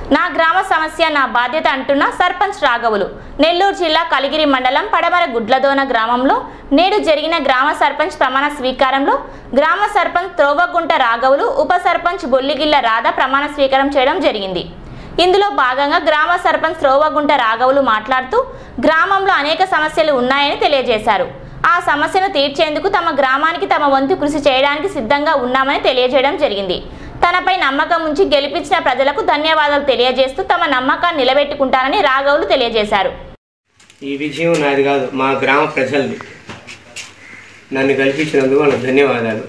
నా గ్రామ సమస్య నా బాధ్యత అంటున్న సర్పంచ్ రాఘవులు నెల్లూరు జిల్లా కలిగిరి మండలం పడమర గుడ్లదోన గ్రామంలో నేడు జరిగిన గ్రామ సర్పంచ్ ప్రమాణ స్వీకారంలో గ్రామ సర్పంచ్ త్రోవగుంట రాఘవులు ఉప సర్పంచ్ బొల్లిగిల్ల రాధ ప్రమాణ స్వీకారం చేయడం జరిగింది ఇందులో భాగంగా గ్రామ సర్పంచ్ త్రోవగుంట రాఘవులు మాట్లాడుతూ గ్రామంలో అనేక సమస్యలు ఉన్నాయని తెలియజేశారు ఆ సమస్యను తీర్చేందుకు తమ గ్రామానికి తమ వంతు కృషి చేయడానికి సిద్ధంగా ఉన్నామని తెలియజేయడం జరిగింది తనపై నమ్మకం ఉంచి గెలిపించిన ప్రజలకు ధన్యవాదాలు తెలియజేస్తూ తమ నమ్మకాన్ని నిలబెట్టుకుంటారని రాఘవులు తెలియజేశారు ఈ విజయం నాది కాదు మా గ్రామ ప్రజలది నన్ను కల్పించినందుకు వాళ్ళకి ధన్యవాదాలు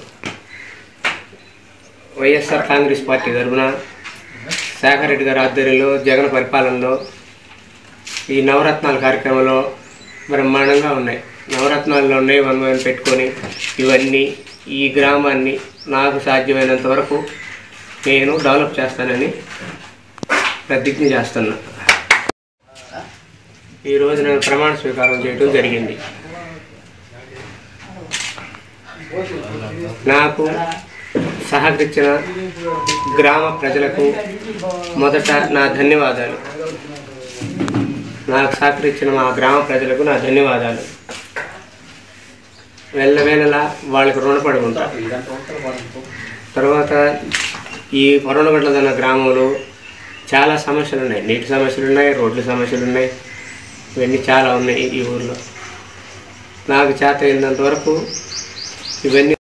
వైఎస్ఆర్ కాంగ్రెస్ పార్టీ తరఫున శేఖర్ రెడ్డి గారి ఆధ్వర్యంలో జగన్ పరిపాలనలో ఈ నవరత్నాల కార్యక్రమంలో బ్రహ్మాండంగా ఉన్నాయి నవరత్నాల్లో ఉన్నాయి వన్ వన్ పెట్టుకొని ఇవన్నీ ఈ గ్రామాన్ని నాకు సాధ్యమైనంత వరకు నేను డెవలప్ చేస్తానని ప్రతిజ్ఞ చేస్తున్నా ఈరోజు నేను ప్రమాణ స్వీకారం చేయడం జరిగింది నాకు సహకరించిన గ్రామ ప్రజలకు మొదట నా ధన్యవాదాలు నాకు సహకరించిన మా గ్రామ ప్రజలకు నా ధన్యవాదాలు వెళ్ళవేళలా వాళ్ళకి రుణపడి ఉంటా తర్వాత ఈ కొరణగడ్డదన్న గ్రామంలో చాలా సమస్యలు ఉన్నాయి నీటి సమస్యలు ఉన్నాయి రోడ్ల సమస్యలు ఉన్నాయి ఇవన్నీ చాలా ఉన్నాయి ఈ ఊర్లో నాకు చేత అయినంత వరకు ఇవన్నీ